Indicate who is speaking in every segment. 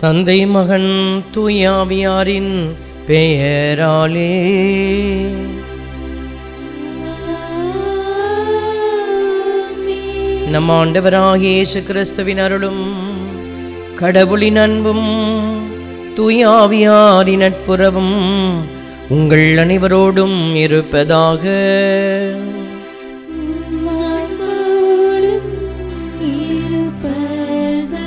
Speaker 1: தந்தை மகன் தூயாவியாரின் பெயராலே நம் ஆண்டவராகிய இயேசு கிறிஸ்துவின் அருளும் கடவுளின் அன்பும் தூயாவியாரின் நட்புறவும் உங்கள் அனைவரோடும் இருப்பதாக
Speaker 2: உம்மான்மாவோடும் இருப்பதாக.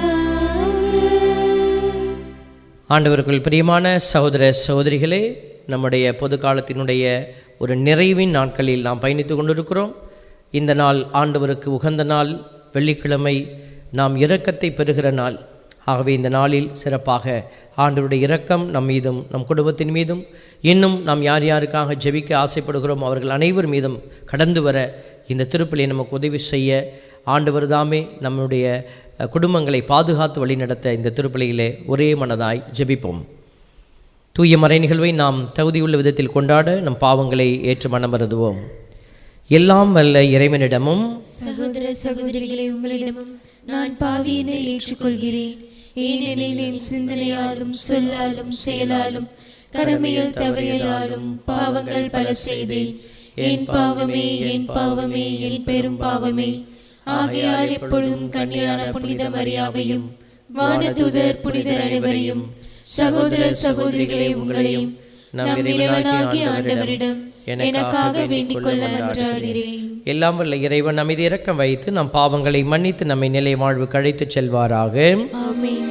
Speaker 1: ஆண்டவருக்குள் பிரியமான சகோதர சகோதரிகளே நம்முடைய பொது காலத்தினுடைய ஒரு நிறைவின் நாட்களில் நாம் பயணித்து கொண்டிருக்கிறோம் இந்த நாள் ஆண்டவருக்கு உகந்த நாள் வெள்ளிக்கிழமை நாம் இரக்கத்தை பெறுகிற நாள் ஆகவே இந்த நாளில் சிறப்பாக ஆண்டவருடைய இரக்கம் நம் மீதும் நம் குடும்பத்தின் மீதும் இன்னும் நாம் யார் யாருக்காக ஜெபிக்க ஆசைப்படுகிறோம் அவர்கள் அனைவர் மீதும் கடந்து வர இந்த திருப்பலியை நமக்கு உதவி செய்ய ஆண்டவர் தாமே நம்முடைய அஹ், குடும்பங்களை பாதுகாத்து வழிநடத்த இந்த திருப்பலியிலே ஒரே மனதாய் ஜெபிப்போம் தூய மறை நிகழ்வை நாம் தகுதியுள்ள விதத்தில் கொண்டாட நம் பாவங்களை ஏற்று மனமருதுவோம் எல்லாம் வல்ல இறைவனிடமும்
Speaker 2: சகோதர சகோதரிகளை உங்களிடமும் நான் பாவியினை ஏற்றுக்கொள்கிறேன் ஏனெனில் என் சிந்தனையாலும் சொல்லாலும் செயலாலும் கடமையில் தவறியதாலும் பாவங்கள் பல செய்தேன் என் பாவமே என் பாவமே என் பெரும் பாவமே ஆகையால் எப்பொழுதும் கன்னியான புனித மரியாவையும் வானதூதர் புனிதர் அனைவரையும் சகோதர சகோதரிகளை உங்களையும் நம் இறைவனாகிய ஆண்டவரிடம் எனக்காக வேண்டிக் கொள்ள மன்றாடுகிறேன்
Speaker 1: எல்லாம் வல்ல இறைவன் அமைதி இரக்கம் வைத்து நம் பாவங்களை மன்னித்து நம்மை நிலை வாழ்வு கழைத்துச் செல்வாராக
Speaker 2: ஆமென்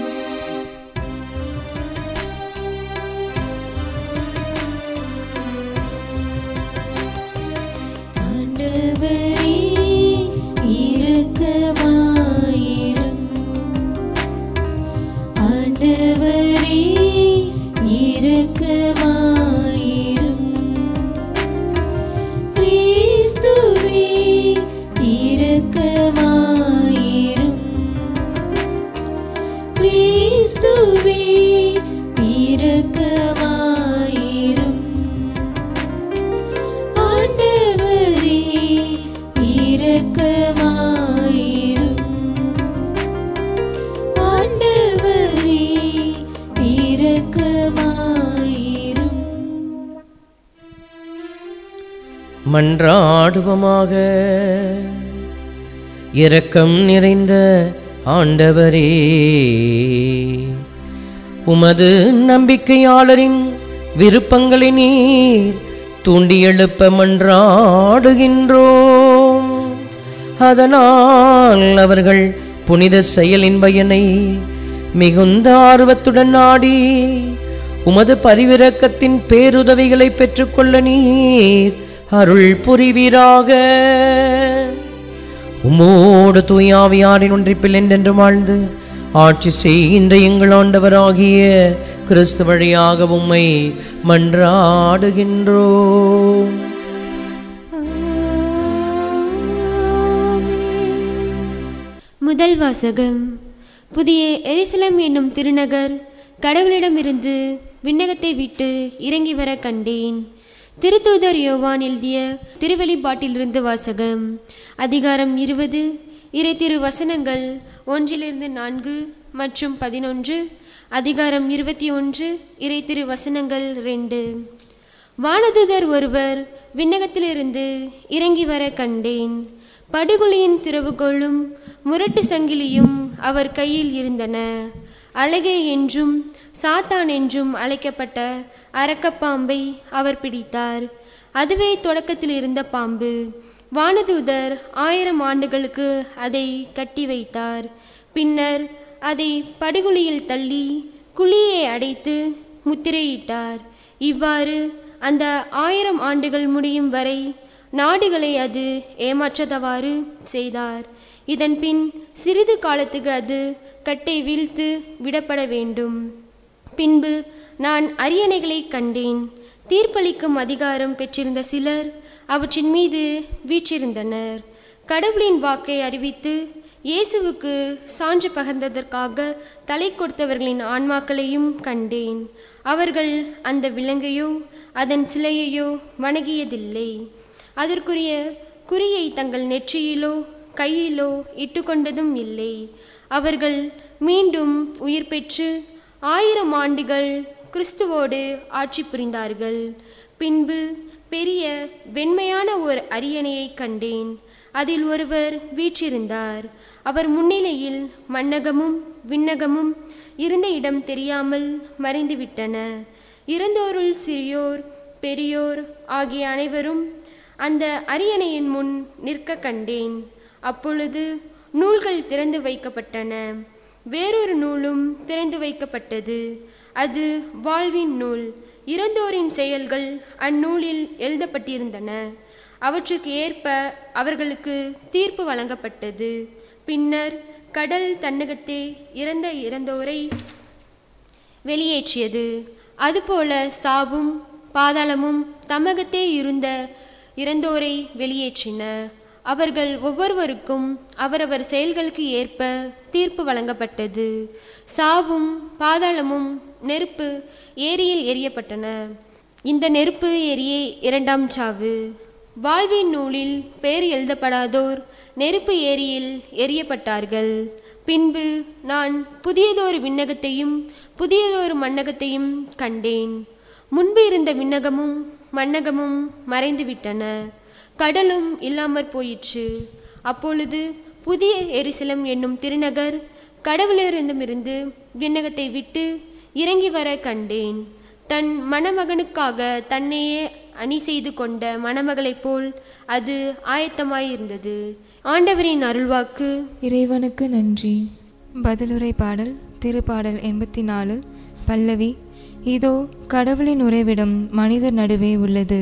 Speaker 2: ஆண்டவரே இரக்கமாயிரும் ஆண்டவரே இரக்கமாயிரும் கிறிஸ்துவே இரக்கமாயிரும் கிறிஸ்துவே இரக்கமாயிரும் ஆண்டவரே இரக்கமாயிரும் ஆண்டவரே இரக்கமாயிரும்
Speaker 1: மன்றாடுவமாக இரக்கம் நிறைந்த ஆண்டவரே உமது நம்பிக்கையாளரின் விருப்பங்களை நீர் தூண்டி எழுப்ப மன்றாடுகின்றோம் அதனால் அவர்கள் புனித செயலின் பயனை மிகுந்த ஆர்வத்துடன் நாடி உமது பரிவிரக்கத்தின் பேருதவிகளை பெற்றுக்கொள்ள நீர் அருள் புரிவீராக உம்மோடு தூயாவியாரின் ஒன்றிப்பில் என்றென்று வாழ்ந்து ஆட்சி செய்கின்ற எங்கள் ஆண்டவராகிய கிறிஸ்து வழியாக உம்மை மன்றாடுகின்றோம்
Speaker 3: முதல் வாசகம் புதிய எருசலேம் என்னும் திருநகர் கடவுளிடமிருந்து விண்ணகத்தை விட்டு இறங்கி வர கண்டேன் திருத்தூதர் யோவான் எழுதிய திருவெளிப்பாட்டிலிருந்து வாசகம் அதிகாரம் இருபது இறை திரு வசனங்கள் ஒன்றிலிருந்து நான்கு மற்றும் பதினொன்று அதிகாரம் இருபத்தி ஒன்று இறை திரு வசனங்கள் ரெண்டு வானதுதர் ஒருவர் விண்ணகத்திலிருந்து இறங்கி வர கண்டேன் படுகொலியின் திறவுகோலும் முரட்டு சங்கிலியும் அவர் கையில் இருந்தன அழகே என்றும் சாத்தான் என்றும் அழைக்கப்பட்ட அரக்கப்பாம்பை அவர் பிடித்தார் அதுவே தொடக்கத்தில் இருந்த பாம்பு வானதூதர் ஆயிரம் ஆண்டுகளுக்கு அதை கட்டி வைத்தார் பின்னர் அதை படுகுழியில் தள்ளி குழியை அடைத்து முத்திரையிட்டார் இவ்வாறு அந்த ஆயிரம் ஆண்டுகள் முடியும் வரை நாடுகளை அது ஏமாற்றதவாறு செய்தார் இதன் பின் சிறிது காலத்துக்கு அது கட்டை வீழ்த்து விடப்பட வேண்டும் பின்பு நான் அரியணைகளை கண்டேன் தீர்ப்பளிக்கும் அதிகாரம் பெற்றிருந்த சிலர் அவற்றின் மீது வீற்றிருந்தனர் கடவுளின் வாக்கை அறிவித்து இயேசுவுக்கு சான்று பகர்ந்ததற்காக தலை கொடுத்தவர்களின் ஆன்மாக்களையும் கண்டேன் அவர்கள் அந்த விலங்கையோ அதன் சிலையையோ வணங்கியதில்லை அதற்குரிய குறியை தங்கள் நெற்றியிலோ கையிலோ இட்டுக்கொண்டதும் இல்லை அவர்கள் மீண்டும் உயிர் பெற்று ஆயிரம் ஆண்டுகள் கிறிஸ்துவோடு ஆட்சி புரிந்தார்கள் பின்பு பெரிய வெண்மையான ஒரு அரியணையை கண்டேன் அதில் ஒருவர் வீற்றிருந்தார் அவர் முன்னிலையில் மன்னகமும் விண்ணகமும் இருந்த இடம் தெரியாமல் மறைந்துவிட்டன இறந்தோருள் சிறியோர் பெரியோர் ஆகிய அனைவரும் அந்த அரியணையின் முன் நிற்க கண்டேன் அப்பொழுது நூல்கள் திறந்து வைக்கப்பட்டன வேறொரு நூலும் திறந்து வைக்கப்பட்டது அது வாழ்வின் நூல் இறந்தோரின் செயல்கள் அந்நூலில் எழுதப்பட்டிருந்தன அவற்றுக்கு ஏற்ப அவர்களுக்கு தீர்ப்பு வழங்கப்பட்டது பின்னர் கடல் தன்னகத்தே இறந்த இறந்தோரை வெளியேற்றியது அதுபோல சாவும் பாதாளமும் தமகத்தே இருந்த இறந்தோரை வெளியேற்றின அவர்கள் ஒவ்வொருவருக்கும் அவரவர் செயல்களுக்கு ஏற்ப தீர்ப்பு வழங்கப்பட்டது சாவும் பாதாளமும் நெருப்பு ஏரியில் எரியப்பட்டன இந்த நெருப்பு ஏரியே இரண்டாம் சாவு வாழ்வின் நூலில் பெயர் எழுதப்படாதோர் நெருப்பு ஏரியில் எரியப்பட்டார்கள் பின்பு நான் புதியதொரு விண்ணகத்தையும் புதியதொரு மண்ணகத்தையும் கண்டேன் முன்பு இருந்த விண்ணகமும் மண்ணகமும் மறைந்துவிட்டன கடலும் இல்லாமற் போயிற்று அப்பொழுது புதிய எரிசலம் என்னும் திருநகர் கடவுளிடமிருந்து விண்ணகத்தை விட்டு இறங்கி வர கண்டேன் தன் மணமகனுக்காக தன்னையே அணி செய்து கொண்ட மணமகளைப் போல் அது ஆயத்தமாயிருந்தது ஆண்டவரின் அருள்வாக்கு
Speaker 4: இறைவனுக்கு நன்றி பதிலுரை பாடல் திருப்பாடல் எண்பத்தி நாலு பல்லவி இதோ கடவுளின் உறைவிடம் மனிதர் நடுவே உள்ளது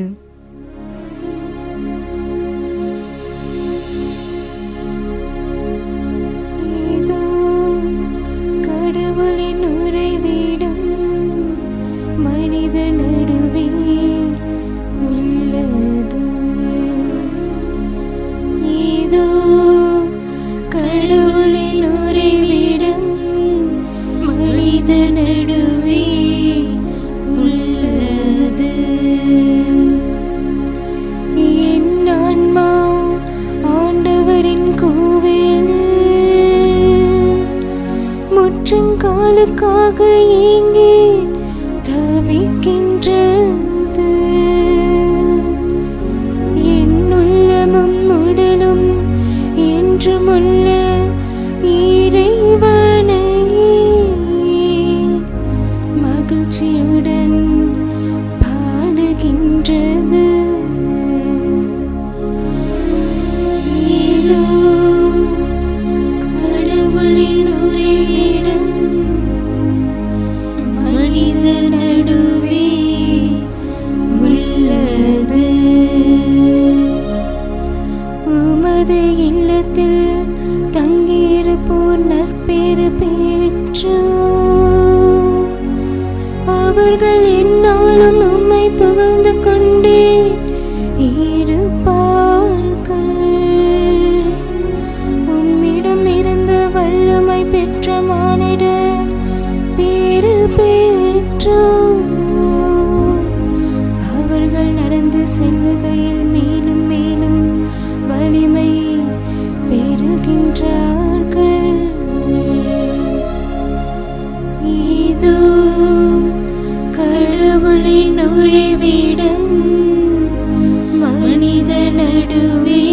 Speaker 4: இதோ கடவுளின் உறைவிடம் மனித நடுவே உள்ளது இதோ கடவுளின் உறைவிடம் மனித நடுவே உள்ளது என் ஆன்மா ஆண்டவரின் கோவில் முற்றங்காலுக்காக ஏங்கி தவிக்கின்றது என் உள்ளமும் உடலும் என்றுமுள்ள இறைவனையே மகிழ்ச்சியுடன் பாடுகின்றது இதோ கடவுளின் உறைவிடம் மனித நடுவே உள்ளது உமது இல்லத்தில் தங்கியிருப்போர் நற்பேறு பெற்றோ அவர்கள் என்னாலும் உம்மை புகழ்ந்து கொண்டே இருப்பார்கள் உம்மிடம் இருந்த வல்லமை பெற்ற மானிட பேறு பெற்றோர் அவர்கள் நடந்து செல்லுகையில் மேலும் மேலும் வலிமை பெறுகின்றார்கள் இதோ கடவுளின் உறைவிடம் மனித நடுவே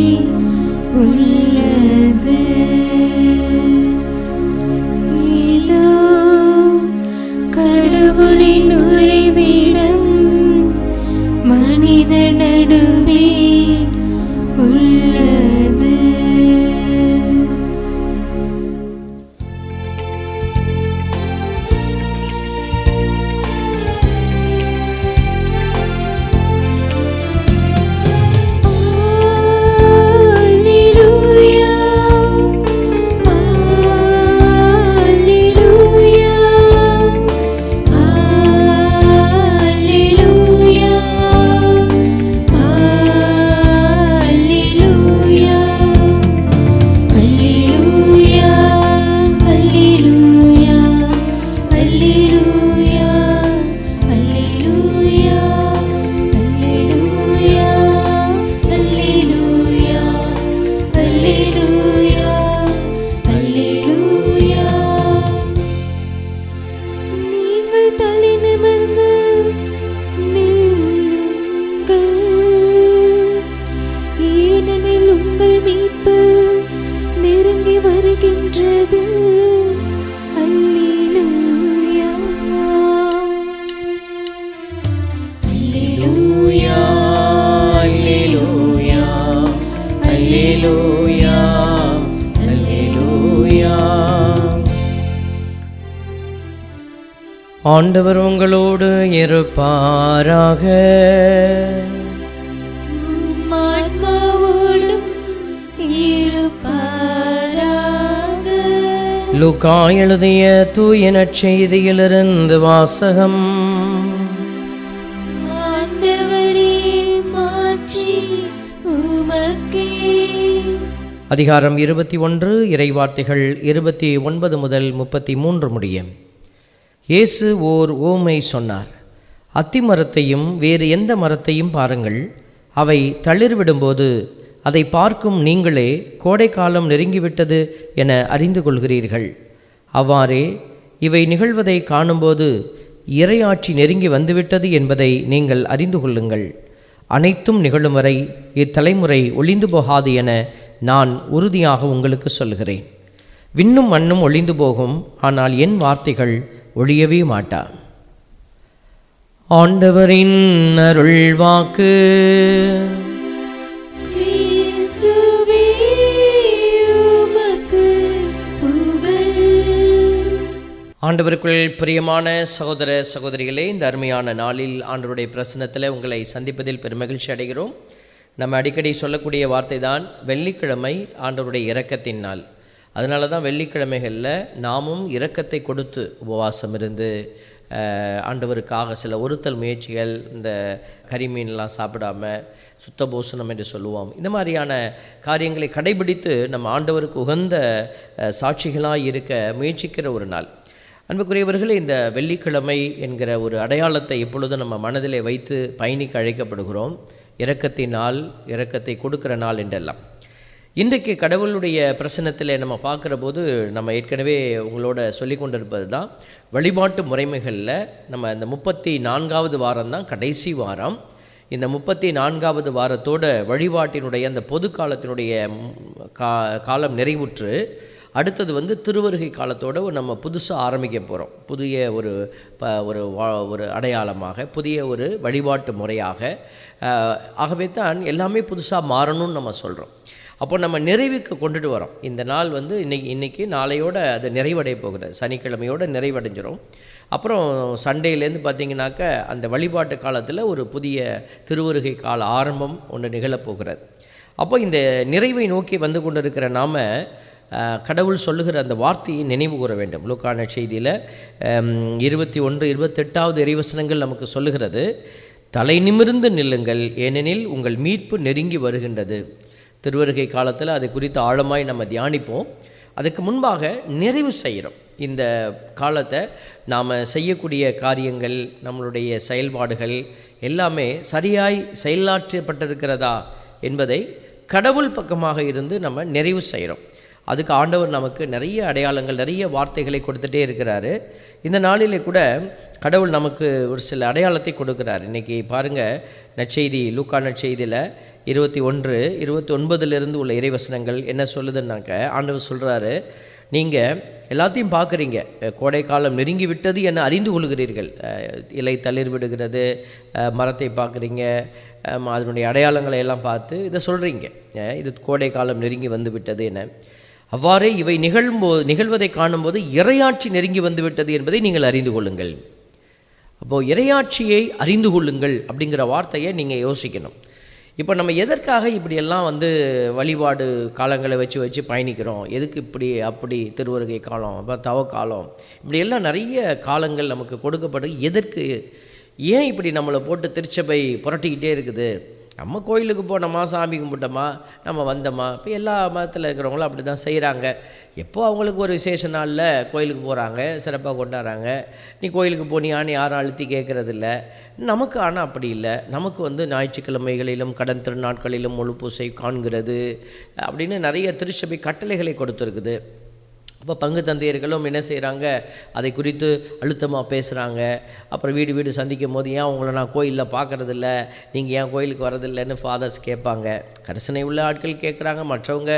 Speaker 4: உள்ளது இதோ கடவுளின் உறைவிடம் மனித நடுவே உள்ளது
Speaker 2: ஆ நெருங்கி வருகின்றது அல்லேலூயா அல்லேலூயா
Speaker 1: அல்லேலூயா அல்லேலூயா அல்லேலூயா ஆண்டவர் உங்களோடு இருப்பாராக
Speaker 2: உம் ஆன்மாவோடும் இருப்பாராக
Speaker 1: லூக்கா எழுதிய தூய நற்செய்தியிலிருந்து வாசகம்
Speaker 2: ஆண்டவரே மாட்சி உமக்கே
Speaker 1: அதிகாரம் இருபத்தி ஒன்று இறைவார்த்தைகள் இருபத்தி ஒன்பது முதல் முப்பத்தி மூன்று முடியும் இயேசு ஓர் ஓமை சொன்னார் அத்தி மரத்தையும் வேறு எந்த மரத்தையும் பாருங்கள் அவை தளிர்விடும்போது அதை பார்க்கும் நீங்களே கோடைக்காலம் நெருங்கிவிட்டது என அறிந்து கொள்கிறீர்கள் அவ்வாறே இவை நிகழ்வதை காணும்போது இறையாட்சி நெருங்கி வந்துவிட்டது என்பதை நீங்கள் அறிந்து கொள்ளுங்கள் அனைத்தும் நிகழும் வரை இத்தலைமுறை ஒளிந்து போகாது என நான் உறுதியாக உங்களுக்கு சொல்கிறேன் விண்ணும் மண்ணும் ஒளிந்து போகும் ஆனால் என் வார்த்தைகள் ஒழியவே மாட்டா ஆண்டவரின் அருள் வாக்கு
Speaker 2: கிறிஸ்துவே உமக்கு புகழ்
Speaker 1: ஆண்டவருக்குள் பிரியமான சகோதர சகோதரிகளே இந்த அருமையான நாளில் ஆண்டவருடைய பிரசனத்தில் உங்களை சந்திப்பதில் பெருமகிழ்ச்சி அடைகிறோம் நம்ம அடிக்கடி சொல்லக்கூடிய வார்த்தை தான் வெள்ளிக்கிழமை ஆண்டவருடைய இரக்கத்தின் நாள் அதனால தான் வெள்ளிக்கிழமைகளில் நாமும் இரக்கத்தை கொடுத்து உபவாசம் இருந்து அஹ், ஆண்டவருக்காக சில ஒருத்தல் முயற்சிகள் இந்த கரிமீன்லாம் சாப்பிடாம சுத்த போசனம் என்று சொல்லுவோம் இந்த மாதிரியான காரியங்களை கடைபிடித்து நம்ம ஆண்டவருக்கு உகந்த அஹ், சாட்சிகளாய் இருக்க முயற்சிக்கிற ஒரு நாள் அன்புக்குரியவர்களே இந்த வெள்ளிக்கிழமை என்கிற ஒரு அடையாளத்தை எப்பொழுதும் நம்ம மனதிலே வைத்து பயணிக்க அழைக்கப்படுகிறோம் இரக்கத்தின் நாள் இரக்கத்தை கொடுக்கிற நாள் என்றெல்லாம் இன்றைக்கு கடவுளுடைய பிரசனத்தில் நம்ம பார்க்குற போது நம்ம ஏற்கனவே உங்களோட சொல்லி கொண்டிருப்பது தான் வழிபாட்டு முறைமைகளில் நம்ம இந்த முப்பத்தி நான்காவது வாரம் தான் கடைசி வாரம் இந்த முப்பத்தி நான்காவது வாரத்தோட வழிபாட்டினுடைய அந்த பொது காலத்தினுடைய ம், கா காலம் நிறைவுற்று அடுத்தது வந்து திருவருகை காலத்தோட ஒரு நம்ம புதுசாக ஆரம்பிக்க போகிறோம் புதிய ஒரு ப ஒரு வா- ஒரு அடையாளமாக புதிய ஒரு வழிபாட்டு முறையாக ஆஹ், ஆகவே தான் எல்லாமே புதுசாக மாறணும்னு நம்ம சொல்கிறோம் அப்போ நம்ம நிறைவுக்கு கொண்டுட்டு வரோம் இந்த நாள் வந்து இன்னைக்கு இன்னைக்கு நாளையோட அது நிறைவடைய போகிறது சனிக்கிழமையோட நிறைவடைஞ்சிரும் அப்புறம் சண்டேலேருந்து பார்த்தீங்கன்னாக்க அந்த வழிபாட்டு காலத்தில் ஒரு புதிய திருவருகை கால ஆரம்பம் ஒன்று நிகழப்போகிறது அப்போ இந்த நிறைவை நோக்கி வந்து கொண்டிருக்கிற நாம அஹ், கடவுள் சொல்லுகிற அந்த வார்த்தையை நினைவு கூற வேண்டும் லூக்கான செய்தியில் இருபத்தி ஒன்று இருபத்தெட்டாவது இறைவசனங்கள் நமக்கு சொல்லுகிறது தலை நிமிர்ந்து நில்லுங்கள் ஏனெனில் உங்கள் மீட்பு நெருங்கி வருகின்றது திருவருகை காலத்தில் அதை குறித்து ஆழமாய் நம்ம தியானிப்போம் அதுக்கு முன்பாக நிறைவு செய்கிறோம் இந்த காலத்தை நாம் செய்யக்கூடிய காரியங்கள் நம்மளுடைய செயல்பாடுகள் எல்லாமே சரியாய் செயலாற்றப்பட்டிருக்கிறதா என்பதை கடவுள் பக்கமாக இருந்து நம்ம நிறைவு செய்கிறோம் அதுக்கு ஆண்டவர் நமக்கு நிறைய அடையாளங்கள் நிறைய வார்த்தைகளை கொடுத்துட்டே இருக்கிறாரு இந்த நாளிலே கூட கடவுள் நமக்கு ஒரு சில அடையாளத்தை கொடுக்கிறார் இன்னைக்கு பாருங்க நற்செய்தி லூக்கா நற்செய்தியில் இருபத்தி ஒன்று இருபத்தி ஒன்பதுலேருந்து உள்ள இறைவசனங்கள் என்ன சொல்லுதுன்னாக்க ஆண்டவர் சொல்கிறாரு நீங்கள் எல்லாத்தையும் பார்க்குறீங்க கோடை காலம் நெருங்கி விட்டது என அறிந்து கொள்கிறீர்கள் அஹ், இலை தளிர் விடுகிறது அஹ், மரத்தை பார்க்குறீங்க அஹ், அதனுடைய அடையாளங்களை எல்லாம் பார்த்து இதை சொல்கிறீங்க இது கோடை காலம் நெருங்கி வந்து விட்டது என அவ்வாறே இவை நிகழும்போது நிகழ்வதை காணும்போது இறையாட்சி நெருங்கி வந்து விட்டது என்பதை நீங்கள் அறிந்து கொள்ளுங்கள் அப்போது இறையாட்சியை அறிந்து கொள்ளுங்கள் அப்படிங்கிற வார்த்தையை நீங்கள் யோசிக்கணும் இப்போ நம்ம எதற்காக இப்படியெல்லாம் வந்து வழிபாடு காலங்களை வச்சு வச்சு பயணிக்கிறோம் எதுக்கு இப்படி அப்படி திருவருகை காலம் அப்புறம் தவ காலம் இப்படியெல்லாம் நிறைய காலங்கள் நமக்கு கொடுக்கப்பட்டு எதற்கு ஏன் இப்படி நம்மளை போட்டு திருச்சபை புரட்டிக்கிட்டே இருக்குது நம்ம கோயிலுக்கு போனோமா சாமி கும்பிட்டோமா நம்ம வந்தோமா இப்போ எல்லா மதத்தில் இருக்கிறவங்களும் அப்படி தான் செய்கிறாங்க எப்போ அவங்களுக்கு ஒரு விசேஷ நாளில் கோயிலுக்கு போகிறாங்க சிறப்பாக கொண்டாடுறாங்க நீ கோயிலுக்கு போனியான்னு யாரும் அழுத்தி கேட்குறதில்ல நமக்கு ஆனால் அப்படி இல்லை நமக்கு வந்து ஞாயிற்றுக்கிழமைகளிலும் கடன் திருநாட்களிலும் முழு பூசை காண்கிறது அப்படின்னு நிறைய திருச்சபை கட்டளைகளை கொடுத்துருக்குது அப்போ பங்கு தந்தையர்களும் என்ன செய்கிறாங்க அதை குறித்து அழுத்தமாக பேசுகிறாங்க அப்புறம் வீடு வீடு சந்திக்கும் போது ஏன் உங்களை நான் கோயிலில் பார்க்கறதில்ல நீங்கள் ஏன் கோயிலுக்கு வரதில்லைன்னு ஃபாதர்ஸ் கேட்பாங்க கரிசனை உள்ள ஆட்கள் கேட்குறாங்க மற்றவங்க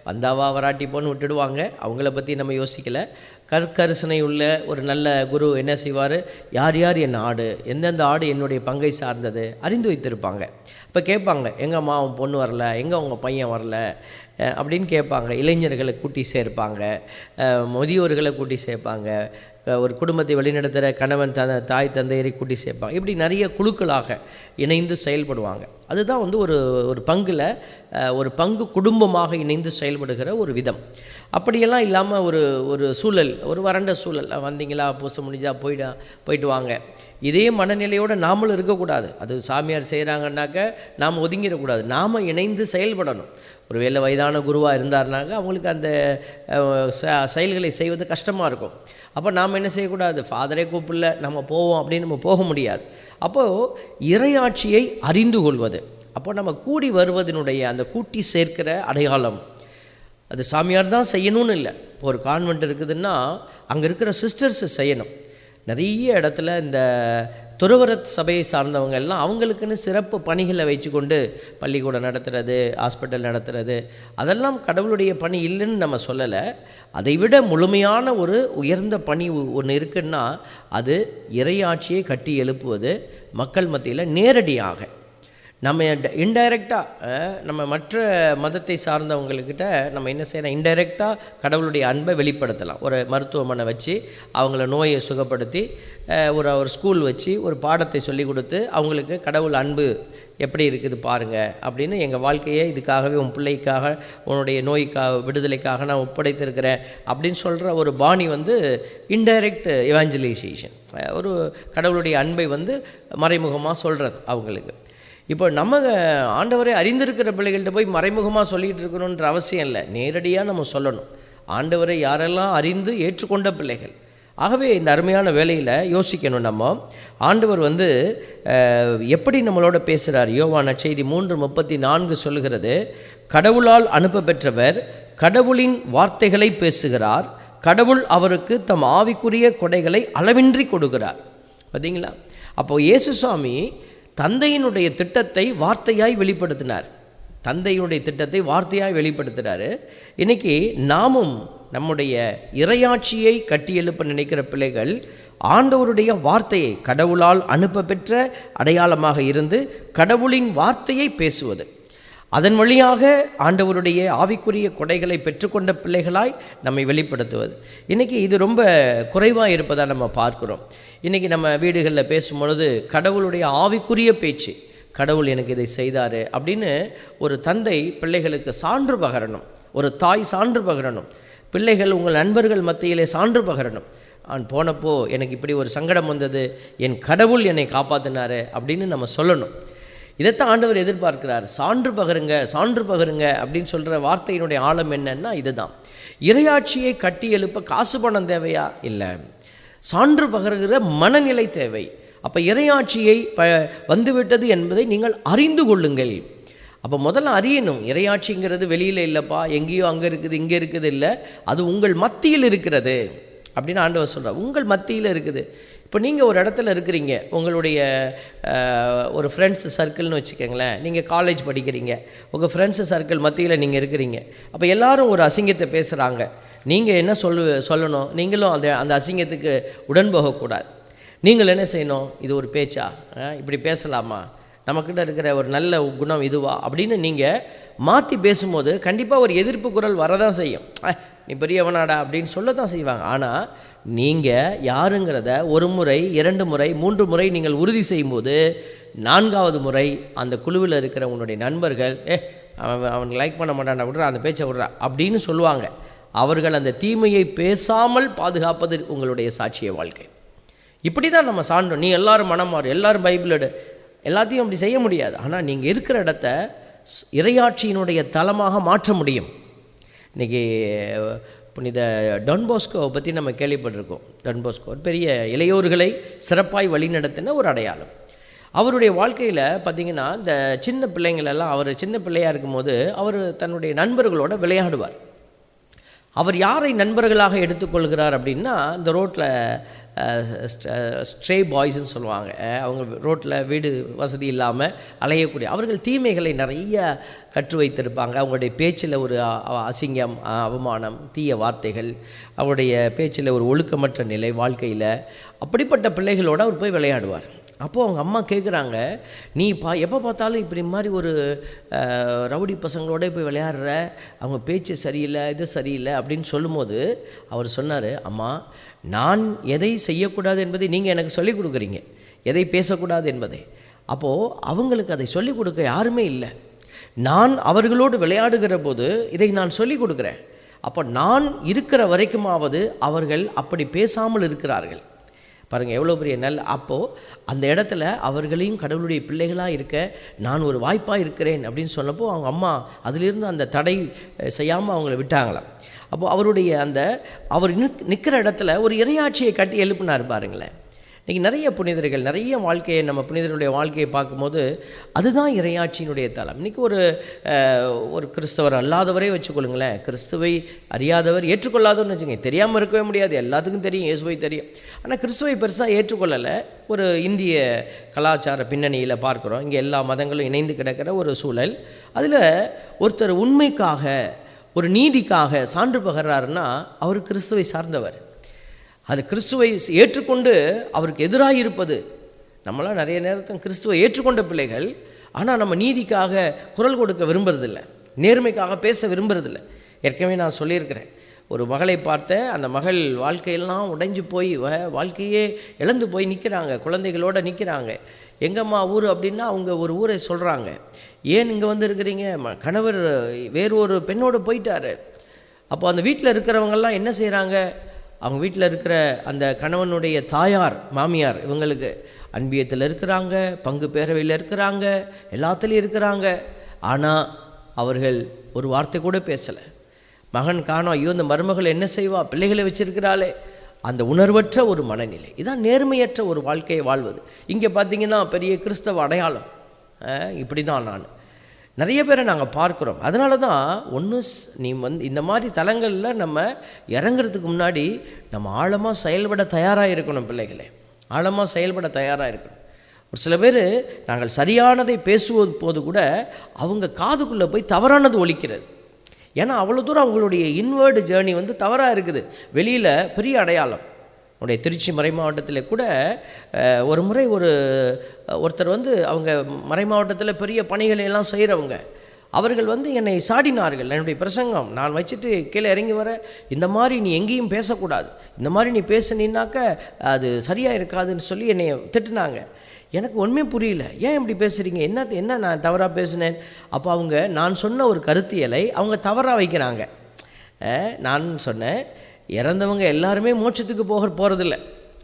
Speaker 1: வந்தாவா வராட்டி போன்னு விட்டுடுவாங்க அவங்கள பற்றி நம்ம யோசிக்கலை கற்கரிசனை உள்ள ஒரு நல்ல குரு என்ன செய்வார் யார் யார் என் ஆடு எந்தெந்த ஆடு என்னுடைய பங்கை சார்ந்தது அறிந்து வைத்திருப்பாங்க இப்போ கேட்பாங்க எங்கள் அம்மா உன் பொண்ணு வரல எங்கே உங்கள் பையன் வரல அஹ் அப்படின்னு கேட்பாங்க இளைஞர்களை கூட்டி சேர்ப்பாங்க அஹ் முதியோர்களை கூட்டி சேர்ப்பாங்க அஹ் ஒரு குடும்பத்தை வழிநடத்துகிற கணவன் த தாய் தந்தையரை கூட்டி சேர்ப்பாங்க இப்படி நிறைய குழுக்களாக இணைந்து செயல்படுவாங்க அதுதான் வந்து ஒரு ஒரு பங்கில் அஹ் ஒரு பங்கு குடும்பமாக இணைந்து செயல்படுகிற ஒரு விதம் அப்படியெல்லாம் இல்லாமல் ஒரு ஒரு சூழல் ஒரு வறண்ட சூழல் வந்தீங்களா பூச முடிஞ்சா போயிடா போயிட்டு வாங்க இதே மனநிலையோடு நாமளும் இருக்கக்கூடாது அது சாமியார் செய்கிறாங்கன்னாக்க நாம் ஒதுங்கிடக்கூடாது நாம் இணைந்து செயல்படணும் ஒருவேளை வயதான குருவாக இருந்தாருனாக்க அவங்களுக்கு அந்த அஹ், ச- செயல்களை செய்வது கஷ்டமாக இருக்கும் அப்போ நாம் என்ன செய்யக்கூடாது ஃபாதரே கூப்பிடல நம்ம போவோம் அப்படின்னு நம்ம போக முடியாது அப்போது இறையாட்சியை அறிந்து கொள்வது அப்போ நம்ம கூடி வருவதனுடைய அந்த கூட்டி சேர்க்கிற அடையாளம் அது சாமியார் தான் செய்யணும்னு இல்லை இப்போ ஒரு கான்வெண்ட் இருக்குதுன்னா அங்கே இருக்கிற சிஸ்டர்ஸ் செய்யணும் நிறைய இடத்துல இந்த துறவரத் சபையை சார்ந்தவங்க எல்லாம் அவங்களுக்குன்னு சிறப்பு பணிகளை வச்சுக்கொண்டு பள்ளிக்கூடம் நடத்துறது ஹாஸ்பிட்டல் நடத்துறது அதெல்லாம் கடவுளுடைய பணி இல்லைன்னு நம்ம சொல்லலை அதை விட முழுமையான ஒரு உயர்ந்த பணி ஒன்று இருக்குன்னா அது இறையாட்சியை கட்டி எழுப்புவது மக்கள் மத்தியில் நேரடியாக நம்ம இன்டைரக்டாக நம்ம மற்ற மதத்தை சார்ந்தவங்கக்கிட்ட நம்ம என்ன செய்யலாம் இன்டைரக்டாக கடவுளுடைய அன்பை வெளிப்படுத்தலாம் ஒரு மருத்துவமனை வச்சு அவங்கள நோயை சுகப்படுத்தி அஹ், ஒரு ஒரு ஸ்கூல் வச்சு ஒரு பாடத்தை சொல்லி கொடுத்து அவங்களுக்கு கடவுள் அன்பு எப்படி இருக்குது பாருங்கள் அப்படின்னு எங்கள் வாழ்க்கையை இதுக்காகவே உன் பிள்ளைக்காக உன்னுடைய நோய்க்காக விடுதலைக்காக நான் ஒப்படைத்திருக்கிறேன் அப்படின்னு சொல்கிற ஒரு பாணி வந்து இன்டைரக்ட் எவாஞ்சலைசேஷன் ஒரு கடவுளுடைய அன்பை வந்து மறைமுகமாக சொல்கிறது அவங்களுக்கு இப்போ நம்ம ஆண்டவரை அறிந்திருக்கிற பிள்ளைகள்கிட்ட போய் மறைமுகமாக சொல்லிகிட்டு இருக்கணுன்ற அவசியம் இல்லை நேரடியாக நம்ம சொல்லணும் ஆண்டவரை யாரெல்லாம் அறிந்து ஏற்றுக்கொண்ட பிள்ளைகள் ஆகவே இந்த அருமையான வேலையில் யோசிக்கணும் நம்ம ஆண்டவர் வந்து அஹ், எப்படி நம்மளோட பேசுகிறார் யோவான செய்தி மூன்று முப்பத்தி நான்கு சொல்லுகிறது கடவுளால் அனுப்ப பெற்றவர் கடவுளின் வார்த்தைகளை பேசுகிறார் கடவுள் அவருக்கு தம் ஆவிக்குரிய கொடைகளை அளவின்றி கொடுக்கிறார் பார்த்தீங்களா அப்போ இயேசு சுவாமி தந்தையினுடைய திட்டத்தை வார்த்தையாய் வெளிப்படுத்தினார் தந்தையினுடைய திட்டத்தை வார்த்தையாய் வெளிப்படுத்துகிறாரு இன்னைக்கு நாமும் நம்முடைய இறையாட்சியை கட்டியெழுப்ப நினைக்கிற பிள்ளைகள் ஆண்டவருடைய வார்த்தையை கடவுளால் அனுப்ப பெற்ற அடையாளமாக இருந்து கடவுளின் வார்த்தையை பேசுவது அதன் வழியாக ஆண்டவருடைய ஆவிக்குரிய கொடைகளை பெற்றுக்கொண்ட பிள்ளைகளாய் நம்மை வெளிப்படுத்துவது இன்றைக்கி இது ரொம்ப குறைவாக இருப்பதாக நம்ம பார்க்கிறோம் இன்றைக்கி நம்ம வீடுகளில் பேசும்பொழுது கடவுளுடைய ஆவிக்குரிய பேச்சு கடவுள் எனக்கு இதை செய்தார் அப்படின்னு ஒரு தந்தை பிள்ளைகளுக்கு சான்று பகரணும் ஒரு தாய் சான்று பகரணும் பிள்ளைகள் உங்கள் நண்பர்கள் மத்தியிலே சான்று பகரணும் நான் போனப்போ எனக்கு இப்படி ஒரு சங்கடம் வந்தது என் கடவுள் என்னை காப்பாற்றினாரு அப்படின்னு நம்ம சொல்லணும் இதைத்தான் ஆண்டவர் எதிர்பார்க்கிறார் சான்று பகருங்க சான்று பகருங்க அப்படின்னு சொல்கிற வார்த்தையினுடைய ஆழம் என்னன்னா இதுதான் இறையாட்சியை கட்டி எழுப்ப காசு பணம் தேவையா இல்லை சான்று பகருகிற மனநிலை தேவை அப்போ இறையாட்சியை ப வந்துவிட்டது என்பதை நீங்கள் அறிந்து கொள்ளுங்கள் அப்போ முதல்ல அறியணும் இறையாட்சிங்கிறது வெளியில் இல்லைப்பா எங்கேயோ அங்கே இருக்குது இங்கே இருக்குது இல்லை அது உங்கள் மத்தியில் இருக்கிறது அப்படின்னு ஆண்டவர் சொல்கிறார் உங்கள் மத்தியில் இருக்குது இப்போ நீங்கள் ஒரு இடத்துல இருக்கிறீங்க உங்களுடைய அஹ், ஒரு ஃப்ரெண்ட்ஸ் சர்க்கிள்னு வச்சுக்கோங்களேன் நீங்கள் காலேஜ் படிக்கிறீங்க உங்கள் ஃப்ரெண்ட்ஸ் சர்க்கிள் மத்தியில் நீங்கள் இருக்கிறீங்க அப்போ எல்லாரும் ஒரு அசிங்கத்தை பேசுகிறாங்க நீங்கள் என்ன சொல்லு சொல்லணும் நீங்களும் அந்த அந்த அசிங்கத்துக்கு உடன் போகக்கூடாது நீங்கள் என்ன செய்யணும் இது ஒரு பேச்சா அஹ், இப்படி பேசலாமா நம்மக்கிட்ட இருக்கிற ஒரு நல்ல குணம் இதுவா அப்படின்னு நீங்கள் மாற்றி பேசும்போது கண்டிப்பாக ஒரு எதிர்ப்பு குரல் வரதான் செய்யும் அஹ், நீ பெரியவனாடா அப்படின்னு சொல்ல தான் செய்வாங்க ஆனால் நீங்கள் யாருங்கிறத ஒரு முறை இரண்டு முறை மூன்று முறை நீங்கள் உறுதி செய்யும்போது நான்காவது முறை அந்த குழுவில் இருக்கிற உன்னுடைய நண்பர்கள் ஏ அவன் அவன் லைக் பண்ண மாட்டான்டா விட்றா அந்த பேச்சை விட்றா அப்படின்னு சொல்லுவாங்க அவர்கள் அந்த தீமையை பேசாமல் பாதுகாப்பது உங்களுடைய சாட்சிய வாழ்க்கை இப்படி தான் நம்ம சான்றோம் நீ எல்லாரும் மனம் மாறு எல்லாரும் பைபிள் எடு எல்லாத்தையும் அப்படி செய்ய முடியாது ஆனால் நீங்கள் இருக்கிற இடத்த ஸ்- இறையாட்சியினுடைய தலமாக மாற்ற முடியும் இன்றைக்கி புனித டொன்போஸ்கோவை பற்றி நம்ம கேள்விப்பட்டிருக்கோம் டொன்போஸ்கோ ஒரு பெரிய இளையோர்களை சிறப்பாய் வழிநடத்தின ஒரு அடையாளம் அவருடைய வாழ்க்கையில் பார்த்தீங்கன்னா இந்த சின்ன பிள்ளைங்களெல்லாம் அவர் சின்ன பிள்ளையாக இருக்கும்போது அவர் தன்னுடைய நண்பர்களோட விளையாடுவார் அவர் யாரை நண்பர்களாக எடுத்துக்கொள்கிறார் அப்படின்னா இந்த ரோட்டில் ஸ்ட்ரே பாய்ஸ்ன்னு சொல்லுவாங்க அஹ், அவங்க ரோட்டில் வீடு வசதி இல்லாமல் அலையக்கூடிய அவர்கள் தீமைகளை நிறைய கற்று வைத்திருப்பாங்க அவங்களுடைய பேச்சில் ஒரு அ- அ- அசிங்கம் அ, அவமானம் தீய வார்த்தைகள் அவருடைய பேச்சில் ஒரு ஒழுக்கமற்ற நிலை வாழ்க்கையில் அப்படிப்பட்ட பிள்ளைகளோடு அவர் போய் விளையாடுவார் அப்போது அவங்க அம்மா கேட்குறாங்க நீ பா எப்போ பார்த்தாலும் இப்படி மாதிரி ஒரு அஹ், ரவுடி பசங்களோட போய் விளையாடுற அவங்க பேச்சு சரியில்லை இது சரியில்லை அப்படின்னு சொல்லும்போது அவர் சொன்னார் அம்மா நான் எதை செய்யக்கூடாது என்பதை நீங்கள் எனக்கு சொல்லிக் கொடுக்குறீங்க எதை பேசக்கூடாது என்பதை அப்போது அவங்களுக்கு அதை சொல்லிக் கொடுக்க யாருமே இல்லை நான் அவர்களோடு விளையாடுகிற போது இதை நான் சொல்லிக் கொடுக்குறேன் அப்போ நான் இருக்கிற வரைக்குமாவது அவர்கள் அப்படி பேசாமல் இருக்கிறார்கள் பாருங்கள் எவ்வளோ பெரிய நல்ல அப்போது அந்த இடத்துல அவர்களையும் கடவுளுடைய பிள்ளைகளாக இருக்க நான் ஒரு வாய்ப்பாக இருக்கிறேன் அப்படின்னு சொன்னப்போ அவங்க அம்மா அதிலிருந்து அந்த தடை செய்யாமல் அவங்கள விட்டாங்களாம் அப்போது அவருடைய அந்த அவர் நிக் நிற்கிற இடத்துல ஒரு இறையாட்சியை கட்டி எழுப்பினார் பாருங்களேன் இன்றைக்கி நிறைய புனிதர்கள் நிறைய வாழ்க்கையை நம்ம புனிதருடைய வாழ்க்கையை பார்க்கும்போது அதுதான் இறையாட்சியினுடைய தளம் இன்றைக்கி ஒரு அஹ், ஒரு கிறிஸ்தவர் அல்லாதவரே வச்சுக்கொள்ளுங்களேன் கிறிஸ்துவை அறியாதவர் ஏற்றுக்கொள்ளாதவர்னு வச்சுங்க தெரியாமல் இருக்கவே முடியாது எல்லாத்துக்கும் தெரியும் இயேசுவை தெரியும் ஆனால் கிறிஸ்துவை பெருசாக ஏற்றுக்கொள்ளலை ஒரு இந்திய கலாச்சார பின்னணியில் பார்க்குறோம் இங்கே எல்லா மதங்களும் இணைந்து கிடக்கிற ஒரு சூழல் அதில் ஒருத்தர் உண்மைக்காக ஒரு நீதிக்காக சான்று பகர்றாருன்னா அவர் கிறிஸ்துவை சார்ந்தவர் அது கிறிஸ்துவை ஏற்றுக்கொண்டு அவருக்கு எதிராக இருப்பது நம்மளாம் நிறைய நேரத்தில் கிறிஸ்துவை ஏற்றுக்கொண்ட பிள்ளைகள் ஆனால் நம்ம நீதிக்காக குரல் கொடுக்க விரும்புறதில்ல நேர்மைக்காக பேச விரும்புறதில்ல ஏற்கனவே நான் சொல்லியிருக்கிறேன் ஒரு மகளை பார்த்தேன் அந்த மகள் வாழ்க்கையெல்லாம் உடைஞ்சு போய் வ- வாழ்க்கையே இழந்து போய் நிற்கிறாங்க குழந்தைகளோட நிற்கிறாங்க எங்கம்மா ஊர் அப்படின்னா அவங்க ஒரு ஊரை சொல்கிறாங்க ஏன் இங்கே வந்து இருக்கிறீங்க ம- கணவர் வேறு ஒரு பெண்ணோடு போயிட்டாரு அப்போ அந்த வீட்டில் இருக்கிறவங்கெல்லாம் என்ன செய்கிறாங்க அவங்க வீட்டில் இருக்கிற அந்த கணவனுடைய தாயார் மாமியார் இவங்களுக்கு அன்பியத்தில் இருக்கிறாங்க பங்கு பேரவையில் இருக்கிறாங்க எல்லாத்துலேயும் இருக்கிறாங்க ஆனால் அவர்கள் ஒரு வார்த்தை கூட பேசலை மகன் காணோம் ஐயோ இந்த மருமகள் என்ன செய்வா பிள்ளைகளை வச்சிருக்கிறாளே அந்த உணர்வற்ற ஒரு மனநிலை இதான் நேர்மையற்ற ஒரு வாழ்க்கையை வாழ்வது இங்கே பார்த்தீங்கன்னா பெரிய கிறிஸ்தவ அடையாளம் அஹ், இப்படி தான் நான் நிறைய பேரை நாங்கள் பார்க்குறோம் அதனால தான் ஒன்று நீ வந்து இந்த மாதிரி தலங்களில் நம்ம இறங்குறதுக்கு முன்னாடி நம்ம ஆழமாக செயல்பட தயாராக இருக்கணும் பிள்ளைகளே ஆழமாக செயல்பட தயாராக இருக்கணும் ஒரு சில பேர் நாங்கள் சரியானதை பேசுவது போது கூட அவங்க காதுக்குள்ளே போய் தவறானது ஒலிக்கிறது ஏன்னா அவ்வளோ தூரம் அவங்களுடைய இன்வேர்டு ஜேர்னி வந்து தவறாக இருக்குது வெளியில் பெரிய அடையாளம் உடைய திருச்சி மறை மாவட்டத்தில் கூட அஹ், ஒரு முறை ஒரு ஒருத்தர் வந்து அவங்க மறை மாவட்டத்தில் பெரிய பணிகளை எல்லாம் செய்கிறவங்க அவர்கள் வந்து என்னை சாடினார்கள் என்னுடைய பிரசங்கம் நான் வச்சுட்டு கீழே இறங்கி வர இந்த மாதிரி நீ எங்கேயும் பேசக்கூடாது இந்த மாதிரி நீ பேசுனீன்னாக்க அது சரியாக இருக்காதுன்னு சொல்லி என்னை திட்டுனாங்க எனக்கு ஒன்றுமே புரியல ஏன் இப்படி பேசுகிறீங்க என்ன என்ன நான் தவறாக பேசினேன் அப்போ அவங்க நான் சொன்ன ஒரு கருத்தியலை அவங்க தவறாக வைக்கிறாங்க அஹ், நான் சொன்னேன் இறந்தவங்க எல்லாருமே மோட்சத்துக்கு போக போகிறதில்ல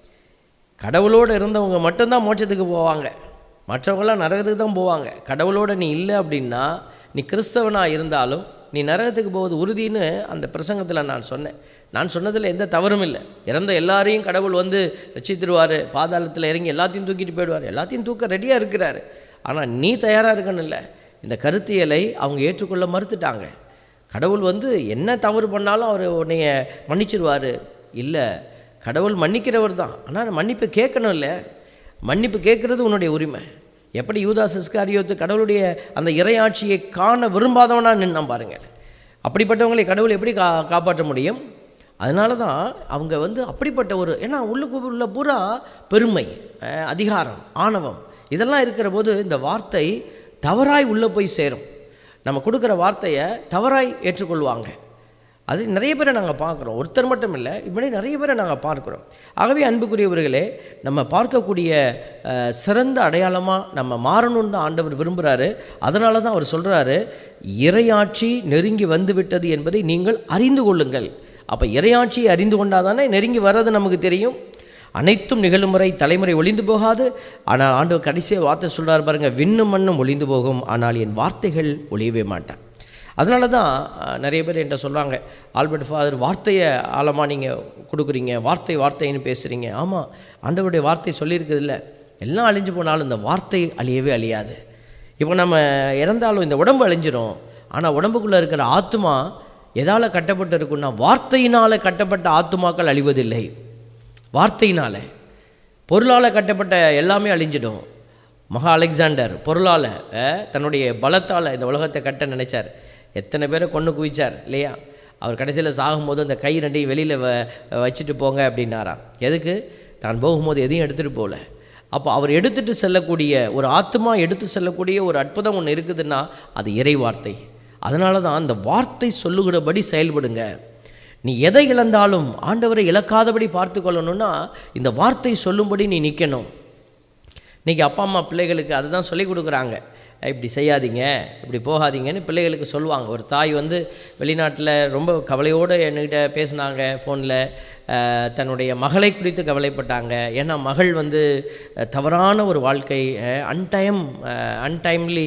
Speaker 1: கடவுளோடு இருந்தவங்க மட்டும்தான் மோட்சத்துக்கு போவாங்க மற்றவங்களாம் நரகத்துக்கு தான் போவாங்க கடவுளோட நீ இல்லை அப்படின்னா நீ கிறிஸ்தவனாக இருந்தாலும் நீ நரகத்துக்கு போவது உறுதின்னு அந்த பிரசங்கத்தில் நான் சொன்னேன் நான் சொன்னதில் எந்த தவறும் இல்லை இறந்த எல்லாரையும் கடவுள் வந்து ரசித்துருவார் பாதாளத்தில் இறங்கி எல்லாத்தையும் தூக்கிட்டு போயிடுவார் எல்லாத்தையும் தூக்க ரெடியாக இருக்கிறாரு ஆனால் நீ தயாராக இருக்கணும்ல இந்த கருத்தியலை அவங்க ஏற்றுக்கொள்ள மறுத்துட்டாங்க கடவுள் வந்து என்ன தவறு பண்ணாலும் அவர் உன்னைய மன்னிச்சிருவார் இல்லை கடவுள் மன்னிக்கிறவர் தான் ஆனால் மன்னிப்பு கேட்கணும் இல்லை மன்னிப்பு கேட்குறது உன்னுடைய உரிமை எப்படி யூதாஸ் இஸ்காரியோத்து கடவுளுடைய அந்த இறையாட்சியை காண விரும்பாதவனா நின்னான் பாருங்கள் அப்படிப்பட்டவங்களை கடவுள் எப்படி கா காப்பாற்ற முடியும் அதனால தான் அவங்க வந்து அப்படிப்பட்ட ஒரு ஏன்னா உள்ளுக்கு உள்ள பூரா பெருமை அஹ், அதிகாரம் ஆணவம் இதெல்லாம் இருக்கிற போது இந்த வார்த்தை தவறாய் உள்ளே போய் சேரும் நம்ம கொடுக்குற வார்த்தையை தவறாய் ஏற்றுக்கொள்வாங்க அது நிறைய பேரை நாங்கள் பார்க்குறோம் ஒருத்தர் மட்டும் இல்லை இப்படி நிறைய பேரை நாங்கள் பார்க்குறோம் ஆகவே அன்புக்குரியவர்களே நம்ம பார்க்கக்கூடிய அஹ், சிறந்த அடையாளமாக நம்ம மாறணும்னு தான் ஆண்டவர் விரும்புகிறாரு அதனால தான் அவர் சொல்கிறாரு இறையாட்சி நெருங்கி வந்துவிட்டது என்பதை நீங்கள் அறிந்து கொள்ளுங்கள் அப்போ இறையாட்சியை அறிந்து கொண்டாதானே நெருங்கி வர்றது நமக்கு தெரியும் அனைத்தும் நிகழும் முறை தலைமுறை ஒளிந்து போகாது ஆனால் ஆண்டவர் கடைசியாக வார்த்தை சொல்கிறார் பாருங்க விண்ணும் மண்ணும் ஒளிந்து போகும் ஆனால் என் வார்த்தைகள் ஒளியவே மாட்டேன் அதனால தான் அஹ், நிறைய பேர் என்கிட்ட சொல்கிறாங்க ஆல்பர்ட் ஃபாதர் வார்த்தையை ஆழமாக நீங்கள் கொடுக்குறீங்க வார்த்தை வார்த்தைன்னு பேசுகிறீங்க ஆமாம் ஆண்டவருடைய வார்த்தை சொல்லியிருக்குது இல்லை எல்லாம் அழிஞ்சு போனாலும் இந்த வார்த்தை அழியவே அழியாது இப்போ நம்ம இறந்தாலும் இந்த உடம்பு அழிஞ்சிரும் ஆனால் உடம்புக்குள்ளே இருக்கிற ஆத்மா எதால் கட்டப்பட்டு இருக்குன்னா வார்த்தையினால் கட்டப்பட்ட ஆத்துமாக்கள் அழிவதில்லை வார்த்தையினால் பொருளால் கட்டப்பட்ட எல்லாமே அழிஞ்சிடும் மகா அலெக்சாண்டர் பொருளால் அஹ், தன்னுடைய பலத்தால் இந்த உலகத்தை கட்ட நினைச்சார் எத்தனை பேரை கொண்டு குவிச்சார் இல்லையா அவர் கடைசியில் சாகும்போது அந்த கை ரெண்டையும் வெளியில் வ வச்சுட்டு போங்க அப்படின்னாராம் எதுக்கு தான் போகும்போது எதையும் எடுத்துகிட்டு போகல அப்போ அவர் எடுத்துட்டு செல்லக்கூடிய ஒரு ஆத்மா எடுத்து செல்லக்கூடிய ஒரு அற்புதம் ஒன்று இருக்குதுன்னா அது இறை வார்த்தை அதனால தான் அந்த வார்த்தை சொல்லுகிறபடி செயல்படுங்க நீ எதை இழந்தாலும் ஆண்டவரை இழக்காதபடி பார்த்து கொள்ளணும்னா இந்த வார்த்தை சொல்லும்படி நீ நிற்கணும் இன்றைக்கி அப்பா அம்மா பிள்ளைகளுக்கு அதுதான் சொல்லி கொடுக்குறாங்க இப்படி செய்யாதீங்க இப்படி போகாதீங்கன்னு பிள்ளைகளுக்கு சொல்லுவாங்க ஒரு தாய் வந்து வெளிநாட்டில் ரொம்ப கவலையோடு என்கிட்ட பேசினாங்க ஃபோனில் தன்னுடைய மகளை குறித்து கவலைப்பட்டாங்க ஏன்னா மகள் வந்து அஹ், தவறான ஒரு வாழ்க்கை அன்டைம் அன்டைம்லி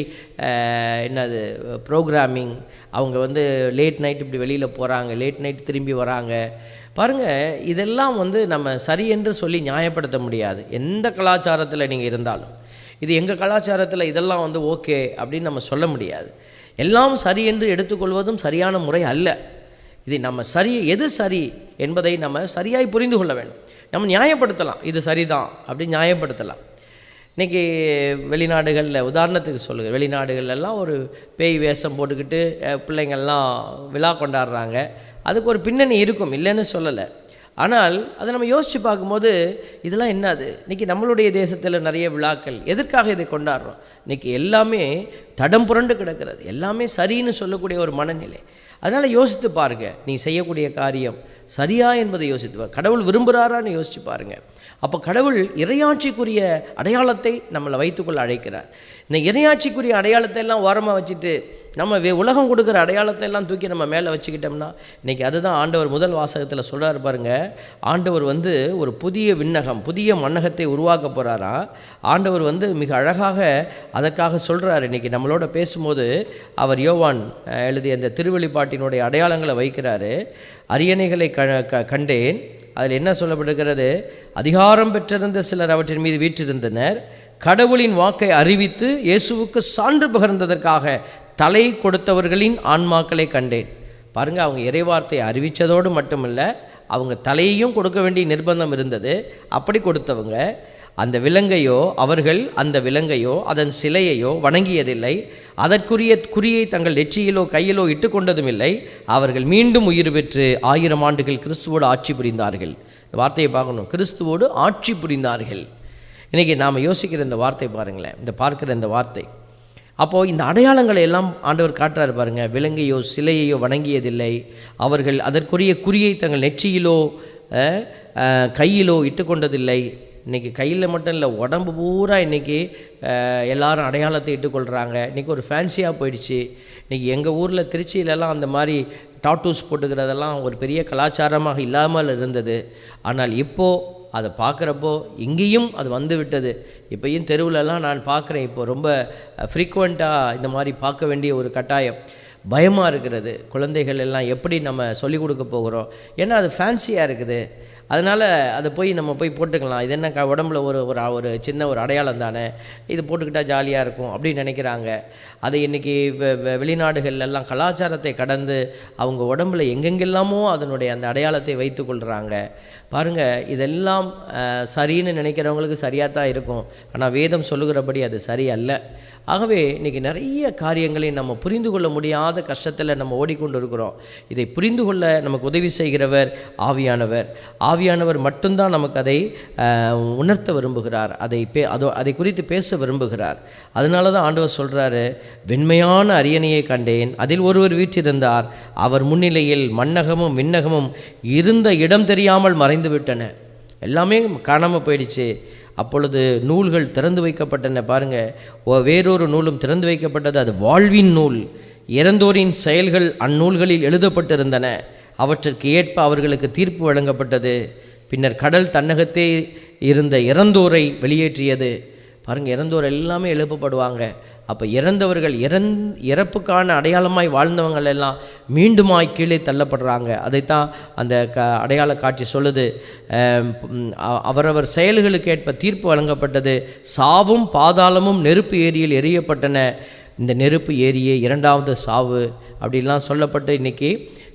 Speaker 1: என்னது ப்ரோக்ராமிங் அவங்க வந்து லேட் நைட் இப்படி வெளியில் போகிறாங்க லேட் நைட் திரும்பி வராங்க பாருங்கள் இதெல்லாம் வந்து நம்ம சரி என்று சொல்லி நியாயப்படுத்த முடியாது எந்த கலாச்சாரத்தில் நீங்கள் இருந்தாலும் இது எங்கள் கலாச்சாரத்தில் இதெல்லாம் வந்து ஓகே அப்படின்னு நம்ம சொல்ல முடியாது எல்லாம் சரி என்று எடுத்துக்கொள்வதும் சரியான முறை அல்ல இது நம்ம சரி எது சரி என்பதை நம்ம சரியாய் புரிந்து கொள்ள வேண்டும் நம்ம நியாயப்படுத்தலாம் இது சரிதான் அப்படி நியாயப்படுத்தலாம் இன்றைக்கி வெளிநாடுகளில் உதாரணத்துக்கு சொல்லுங்கள் வெளிநாடுகள்லாம் ஒரு பேய் வேஷம் போட்டுக்கிட்டு அஹ், பிள்ளைங்கள்லாம் விழா கொண்டாடுறாங்க அதுக்கு ஒரு பின்னணி இருக்கும் இல்லைன்னு சொல்லலை ஆனால் அதை நம்ம யோசித்து பார்க்கும்போது இதெல்லாம் என்னது இன்றைக்கி நம்மளுடைய தேசத்தில் நிறைய விழாக்கள் எதற்காக இதை கொண்டாடுறோம் இன்றைக்கி எல்லாமே தடம் புரண்டு கிடக்கிறது எல்லாமே சரின்னு சொல்லக்கூடிய ஒரு மனநிலை அதனால் யோசித்து பாருங்க நீ செய்யக்கூடிய காரியம் சரியா என்பதை யோசித்து பாருங்க கடவுள் விரும்புகிறாரான்னு யோசித்து பாருங்க அப்போ கடவுள் இறையாட்சிக்குரிய அடையாளத்தை நம்மளை வைத்துக்கொள்ள அழைக்கிறார் இந்த இறையாட்சிக்குரிய அடையாளத்தை எல்லாம் ஓரமாக வச்சுட்டு நம்ம வே- உலகம் கொடுக்குற அடையாளத்தை எல்லாம் தூக்கி நம்ம மேலே வச்சுக்கிட்டோம்னா இன்றைக்கி அதுதான் ஆண்டவர் முதல் வாசகத்தில் சொல்கிறார் பாருங்க ஆண்டவர் வந்து ஒரு புதிய விண்ணகம் புதிய மண்ணகத்தை உருவாக்க போகிறாராம் ஆண்டவர் வந்து மிக அழகாக அதற்காக சொல்கிறார் இன்றைக்கி நம்மளோட பேசும்போது அவர் யோவான் அஹ், எழுதிய அந்த திருவெளிப்பாட்டினுடைய அடையாளங்களை வைக்கிறாரு அரியணைகளை க க- கண்டேன் அதில் என்ன சொல்லப்பட்டிருக்கிறது அதிகாரம் பெற்றிருந்த சிலர் அவற்றின் மீது வீற்றிருந்தனர் கடவுளின் வாக்கை அறிவித்து இயேசுவுக்கு சான்று பகிர்ந்ததற்காக தலை கொடுத்தவர்களின் ஆன்மாக்களை கண்டேன் பாருங்க அவங்க இறைவார்த்தையை அறிவித்ததோடு மட்டுமல்ல அவங்க தலையையும் கொடுக்க வேண்டிய நிர்பந்தம் இருந்தது அப்படி கொடுத்தவங்க அந்த விலங்கையோ அவர்கள் அந்த விலங்கையோ அதன் சிலையையோ வணங்கியதில்லை அதற்குரிய குறியை தங்கள் நெற்றியிலோ கையிலோ இட்டுக்கொண்டதும் இல்லை அவர்கள் மீண்டும் உயிர் பெற்று ஆயிரம் ஆண்டுகள் கிறிஸ்துவோடு ஆட்சி புரிந்தார்கள் இந்த வார்த்தையை பார்க்கணும் கிறிஸ்துவோடு ஆட்சி புரிந்தார்கள் இன்றைக்கி நாம் யோசிக்கிற இந்த வார்த்தை பாருங்களேன் இந்த பார்க்கிற இந்த வார்த்தை அப்போது இந்த அடையாளங்களை எல்லாம் ஆண்டவர் காட்டுறாரு பாருங்க விலங்கையோ சிலையையோ வணங்கியதில்லை அவர்கள் அதற்குரிய குறியை தங்கள் நெற்றியிலோ அஹ், அஹ், கையிலோ இட்டுக்கொண்டதில்லை இன்றைக்கி கையில் மட்டும் இல்லை உடம்பு பூரா இன்றைக்கி எல்லாரும் அடையாளத்தை இட்டுக்கொள்கிறாங்க இன்றைக்கி ஒரு ஃபேன்சியாக போயிடுச்சு இன்றைக்கி எங்கள் ஊரில் திருச்சியிலலாம் அந்த மாதிரி டாட்டூஸ் போட்டுக்கிறதெல்லாம் ஒரு பெரிய கலாச்சாரமாக இல்லாமல் இருந்தது ஆனால் இப்போது அதை பார்க்குறப்போ இங்கேயும் அது வந்து விட்டது இப்போயும் தெருவுலலாம் நான் பார்க்குறேன் இப்போ ரொம்ப ஃப்ரீக்குவெண்ட்டாக இந்த மாதிரி பார்க்க வேண்டிய ஒரு கட்டாயம் பயமாக இருக்கிறது குழந்தைகள் எல்லாம் எப்படி நம்ம சொல்லிக் கொடுக்க போகிறோம் ஏன்னா அது ஃபேன்சியாக இருக்குது அதனால் அதை போய் நம்ம போய் போட்டுக்கலாம் இது என்ன க உடம்புல ஒரு ஒரு ஒரு சின்ன ஒரு அடையாளம் தானே இது போட்டுக்கிட்டால் ஜாலியாக இருக்கும் அப்படின்னு நினைக்கிறாங்க அதை இன்றைக்கி வெளிநாடுகள்ல எல்லாம் கலாச்சாரத்தை கடந்து அவங்க உடம்புல எங்கெங்கெல்லாமோ அதனுடைய அந்த அடையாளத்தை வைத்து கொள்கிறாங்க பாருங்கள் இதெல்லாம் அஹ், சரின்னு நினைக்கிறவங்களுக்கு சரியாக தான் இருக்கும் ஆனால் வேதம் சொல்லுகிறபடி அது சரி அல்ல ஆகவே இன்றைக்கி நிறைய காரியங்களை நம்ம புரிந்து கொள்ள முடியாத கஷ்டத்தில் நம்ம ஓடிக்கொண்டு இருக்கிறோம் இதை புரிந்து கொள்ள நமக்கு உதவி செய்கிறவர் ஆவியானவர் ஆவியானவர் மட்டும்தான் நமக்கு அதை அஹ், உணர்த்த விரும்புகிறார் அதை பே அதோ அதை குறித்து பேச விரும்புகிறார் அதனால தான் ஆண்டவர் சொல்கிறாரு வெண்மையான அரியணையை கண்டேன் அதில் ஒருவர் வீற்றிருந்தார் அவர் முன்னிலையில் மண்ணகமும் விண்ணகமும் இருந்த இடம் தெரியாமல் மறைந்து விட்டன எல்லாமே காணாமல் போயிடுச்சு அப்பொழுது நூல்கள் திறந்து வைக்கப்பட்டன பாருங்க ஓ வேறொரு நூலும் திறந்து வைக்கப்பட்டது அது வாழ்வின் நூல் இறந்தோரின் செயல்கள் அந்நூல்களில் எழுதப்பட்டிருந்தன அவற்றிற்கு ஏற்ப அவர்களுக்கு தீர்ப்பு வழங்கப்பட்டது பின்னர் கடல் தன்னகத்தே இருந்த இறந்தோரை வெளியேற்றியது பாருங்க இறந்தோர் எல்லாமே எழுப்பப்படுவாங்க அப்போ இறந்தவர்கள் இறந் இறப்புக்கான அடையாளமாய் வாழ்ந்தவங்கள் எல்லாம் மீண்டுமாய் கீழே தள்ளப்படுறாங்க அதைத்தான் அந்த க அடையாள காட்சி சொல்லுது அம், ம், அ- அவரவர் செயல்களுக்கு ஏற்ப தீர்ப்பு வழங்கப்பட்டது சாவும் பாதாளமும் நெருப்பு ஏரியில் எரியப்பட்டன இந்த நெருப்பு ஏரியே இரண்டாவது சாவு அப்படிலாம் சொல்லப்பட்டு இன்னைக்கு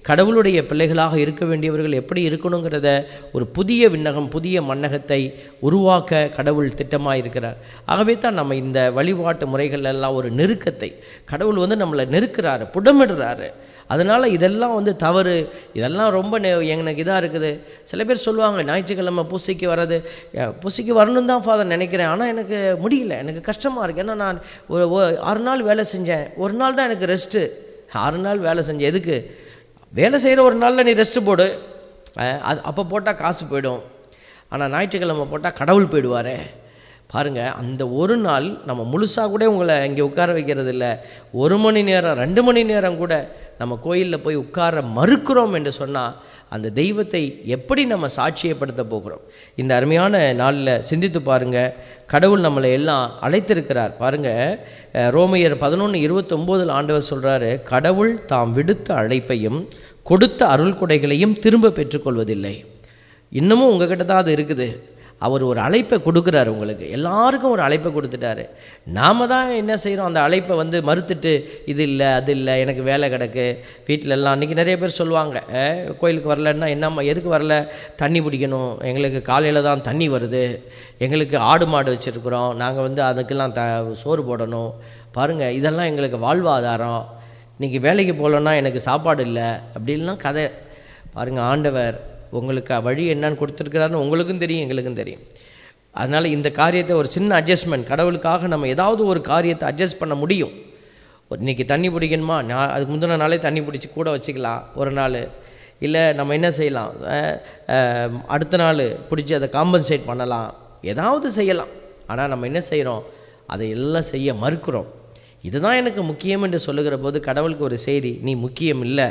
Speaker 1: கடவுளுடைய பிள்ளைகளாக இருக்க வேண்டியவர்கள் எப்படி இருக்கணுங்கிறத ஒரு புதிய விண்ணகம் புதிய மன்னகத்தை உருவாக்க கடவுள் திட்டமாக இருக்கிறார் ஆகவே தான் நம்ம இந்த வழிபாட்டு முறைகள் எல்லாம் ஒரு நெருக்கத்தை கடவுள் வந்து நம்மளை நெருக்கிறாரு புடமிடுறாரு அதனால் இதெல்லாம் வந்து தவறு இதெல்லாம் ரொம்ப நெ- எனக்கு இதாக இருக்குது சில பேர் சொல்லுவாங்க ஞாயிற்றுக்கிழமை பூசைக்கு வர்றது அஹ், பூசைக்கு வரணும் தான் ஃபாதர் நினைக்கிறேன் ஆனால் எனக்கு முடியல எனக்கு கஷ்டமாக இருக்குது ஏன்னா நான் ஒரு ஒரு ஆறு நாள் வேலை செஞ்சேன் ஒரு நாள் தான் எனக்கு ரெஸ்ட்டு ஆறு நாள் வேலை செஞ்சேன் எதுக்கு வேலை செய்கிற ஒரு நாளில் நீ ரெஸ்ட்டு போடு அஹ், அது அப்போ போட்டால் காசு போயிடும் ஆனால் ஞாயிற்றுக்கிழமை போட்டால் கடவுள் போயிடுவாரே பாருங்கள் அந்த ஒரு நாள் நம்ம முழுசாக கூட உங்களை இங்கே உட்கார வைக்கிறது இல்லை ஒரு மணி நேரம் ரெண்டு மணி நேரம் கூட நம்ம கோயிலில் போய் உட்கார மறுக்கிறோம் என்று சொன்னால் அந்த தெய்வத்தை எப்படி நம்ம சாட்சியப்படுத்த போகிறோம் இந்த அருமையான நாளில் சிந்தித்து பாருங்க கடவுள் நம்மளை எல்லாம் அழைத்திருக்கிறார் பாருங்க அஹ், ரோமையர் பதினொன்று இருபத்தொம்போதில் ஆண்டவர் சொல்கிறாரு கடவுள் தாம் விடுத்த அழைப்பையும் கொடுத்த அருள் கொடைகளையும் திரும்ப பெற்றுக்கொள்வதில்லை இன்னமும் உங்ககிட்ட தான் அது இருக்குது அவர் ஒரு அழைப்பை கொடுக்குறாரு உங்களுக்கு எல்லாருக்கும் ஒரு அழைப்பை கொடுத்துட்டாரு நாம தான் என்ன செய்கிறோம் அந்த அழைப்பை வந்து மறுத்துட்டு இது இல்லை அது இல்லை எனக்கு வேலை கிடக்கு வீட்டில எல்லாம் அன்றைக்கி நிறைய பேர் சொல்லுவாங்க "அஹ், கோயிலுக்கு வரலன்னா என்னம்மா எதுக்கு வரல தண்ணி பிடிக்கணும் எங்களுக்கு காலையில் தான் தண்ணி வருது எங்களுக்கு ஆடு மாடு வச்சுருக்குறோம் நாங்கள் வந்து அதுக்கெல்லாம் த சோறு போடணும் பாருங்கள் இதெல்லாம் எங்களுக்கு வாழ்வாதாரம் இன்றைக்கி வேலைக்கு போகலன்னா எனக்கு சாப்பாடு இல்லை அப்படின்லாம் கதை பாருங்கள் ஆண்டவர் உங்களுக்கு வழி என்னன்னு கொடுத்துருக்கிறாருன்னு உங்களுக்கும் தெரியும் எங்களுக்கும் தெரியும் அதனால் இந்த காரியத்தை ஒரு சின்ன அட்ஜஸ்ட்மெண்ட் கடவுளுக்காக நம்ம ஏதாவது ஒரு காரியத்தை அட்ஜஸ்ட் பண்ண முடியும் ஒரு இன்னைக்கு தண்ணி பிடிக்கணுமா நான் அதுக்கு முந்தின நாளே தண்ணி பிடிச்சி கூட வச்சுக்கலாம் ஒரு நாள் இல்லை நம்ம என்ன செய்யலாம் அஹ், அஹ், அடுத்த நாள் பிடிச்சி அதை காம்பன்சேட் பண்ணலாம் ஏதாவது செய்யலாம் ஆனால் நம்ம என்ன செய்கிறோம் அதை எல்லாம் செய்ய மறுக்கிறோம் இதுதான் எனக்கு முக்கியம் என்று சொல்லுகிற போது கடவுளுக்கு ஒரு செய்தி நீ முக்கியம் இல்லை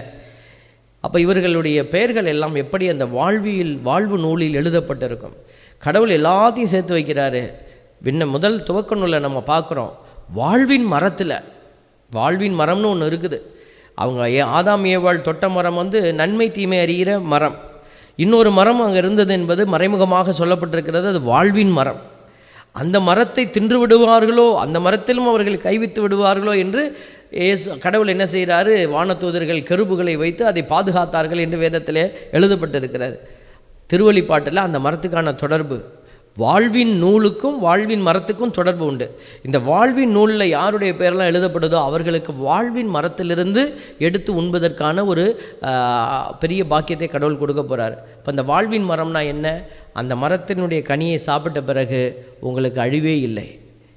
Speaker 1: அப்போ இவர்களுடைய பெயர்கள் எல்லாம் எப்படி அந்த வாழ்வியல் வாழ்வு நூலில் எழுதப்பட்டிருக்கும் கடவுள் எல்லாத்தையும் சேர்த்து வைக்கிறாரு பின்ன முதல் துவக்க நூலை நம்ம பார்க்குறோம் வாழ்வின் மரத்தில் வாழ்வின் மரம்னு ஒன்று இருக்குது அவங்க ஏ ஆதாம் ஏவாள் தொட்ட மரம் வந்து நன்மை தீமை அறிகிற மரம் இன்னொரு மரம் அங்கே இருந்தது என்பது மறைமுகமாக சொல்லப்பட்டிருக்கிறது அது வாழ்வின் மரம் அந்த மரத்தை தின்று விடுவார்களோ அந்த மரத்திலும் அவர்கள் கைவித்து விடுவார்களோ என்று இயேசு கடவுள் என்ன செய்கிறாரு வானதூதர்கள் கெருபுகளை வைத்து அதை பாதுகாத்தார்கள் என்று வேதத்திலே எழுதப்பட்டிருக்கிறது திருவழிப்பாட்டில் அந்த மரத்துக்கான தொடர்பு வாழ்வின் நூலுக்கும் வாழ்வின் மரத்துக்கும் தொடர்பு உண்டு இந்த வாழ்வின் நூலில் யாருடைய பேரெல்லாம் எழுதப்படுதோ அவர்களுக்கு வாழ்வின் மரத்திலிருந்து எடுத்து உண்பதற்கான ஒரு ஆஹ், பெரிய பாக்கியத்தை கடவுள் கொடுக்க போகிறார் இப்போ அந்த வாழ்வின் மரம்னா என்ன அந்த மரத்தினுடைய கனியை சாப்பிட்ட பிறகு உங்களுக்கு அழிவே இல்லை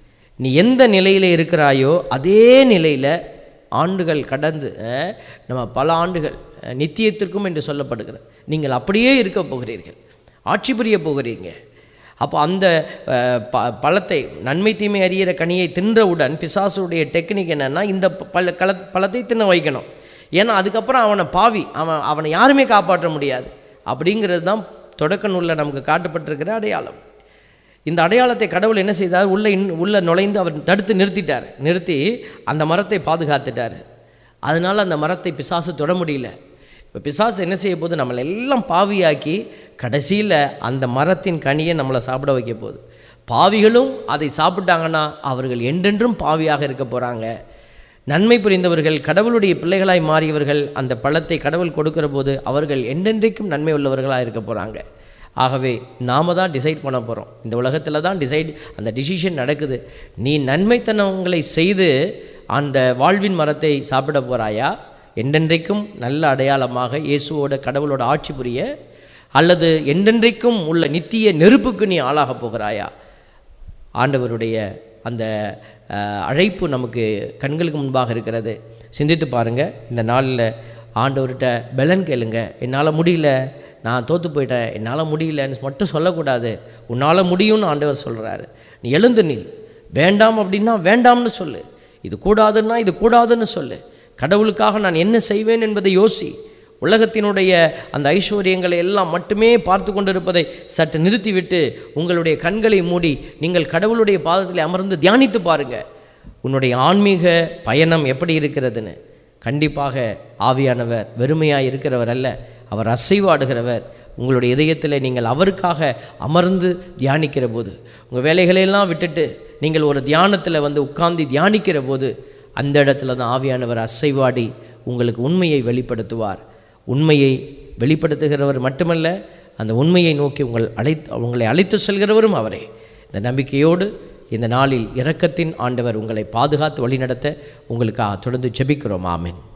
Speaker 1: நீ எந்த நிலையில் இருக்கிறாயோ அதே நிலையில் ஆண்டுகள் கடந்து அஹ், நம்ம பல ஆண்டுகள் அஹ், நித்தியத்திற்கும் என்று சொல்லப்படுகிறது நீங்கள் அப்படியே இருக்க போகிறீர்கள் ஆட்சி புரிய போகிறீங்க அப்போ அந்த அஹ், ப பழத்தை நன்மை தீமை அறியிற கனியை தின்றவுடன் பிசாசுடைய டெக்னிக் என்னன்னா இந்த பழ கல பழத்தை தின்ன வைக்கணும் ஏன்னா அதுக்கப்புறம் அவனை பாவி அவன் அவனை யாருமே காப்பாற்ற முடியாது அப்படிங்கிறது தான் தொடக்க நூலில் நமக்கு காட்டப்பட்டிருக்கிற அடையாளம் இந்த அடையாளத்தை கடவுள் என்ன செய்தார் உள்ள இன் உள்ள நுழைந்து அவர் தடுத்து நிறுத்திட்டார் நிறுத்தி அந்த மரத்தை பாதுகாத்துட்டார் அதனால அந்த மரத்தை பிசாசு தொட முடியல இப்போ பிசாசு என்ன செய்ய போகுது நம்மளை எல்லாம் பாவியாக்கி கடைசியில் அந்த மரத்தின் கனியை நம்மளை சாப்பிட வைக்க போகுது பாவிகளும் அதை சாப்பிட்டாங்கன்னா அவர்கள் என்றென்றும் பாவியாக இருக்க போகிறாங்க நன்மை புரிந்தவர்கள் கடவுளுடைய பிள்ளைகளாய் மாறியவர்கள் அந்த பழத்தை கடவுள் கொடுக்கிற போது அவர்கள் என்றென்றைக்கும் நன்மை உள்ளவர்களாக இருக்க போகிறாங்க ஆகவே நாம தான் டிசைட் பண்ண போகிறோம் இந்த உலகத்தில் தான் டிசைட் அந்த டிசிஷன் நடக்குது நீ நன்மைத்தனங்களை செய்து அந்த வாழ்வின் மரத்தை சாப்பிட போகிறாயா என்றென்றைக்கும் நல்ல அடையாளமாக இயேசுவோட கடவுளோட ஆட்சி புரிய அல்லது என்றென்றைக்கும் உள்ள நித்திய நெருப்புக்கு நீ ஆளாக போகிறாயா ஆண்டவருடைய அந்த அஹ், அழைப்பு நமக்கு கண்களுக்கு முன்பாக இருக்கிறது சிந்தித்து பாருங்க இந்த நாளில் ஆண்டவர்கிட்ட பலன் கேளுங்க என்னால் முடியல நான் தோற்று போயிட்டேன் என்னால் முடியலன்னு மட்டும் சொல்லக்கூடாது உன்னால் முடியும்னு ஆண்டவர் சொல்கிறாரு நீ எழுந்து நில் வேண்டாம் அப்படின்னா வேண்டாம்னு சொல்லு இது கூடாதுன்னா இது கூடாதுன்னு சொல்லு கடவுளுக்காக நான் என்ன செய்வேன் என்பதை யோசி உலகத்தினுடைய அந்த ஐஸ்வர்யங்களை எல்லாம் மட்டுமே பார்த்து கொண்டிருப்பதை சற்று நிறுத்திவிட்டு உங்களுடைய கண்களை மூடி நீங்கள் கடவுளுடைய பாதத்தில் அமர்ந்து தியானித்து பாருங்க உன்னுடைய ஆன்மீக பயணம் எப்படி இருக்கிறதுன்னு கண்டிப்பாக ஆவியானவர் வெறுமையாக இருக்கிறவர் அல்ல அவர் அசைவாடுகிறவர் உங்களுடைய இதயத்தில் நீங்கள் அவருக்காக அமர்ந்து தியானிக்கிற போது உங்கள் வேலைகளையெல்லாம் விட்டுட்டு நீங்கள் ஒரு தியானத்தில் வந்து உட்கார்ந்து தியானிக்கிற போது அந்த இடத்துல தான் ஆவியானவர் அசைவாடி உங்களுக்கு உண்மையை வெளிப்படுத்துவார் உண்மையை வெளிப்படுத்துகிறவர் மட்டுமல்ல அந்த உண்மையை நோக்கி உங்கள் அழை உங்களை அழைத்து செல்கிறவரும் அவரே இந்த நம்பிக்கையோடு இந்த நாளில் இரக்கத்தின் ஆண்டவர் உங்களை பாதுகாத்து வழிநடத்த உங்களுக்கு தொடர்ந்து ஜெபிக்கிறோம் ஆமென்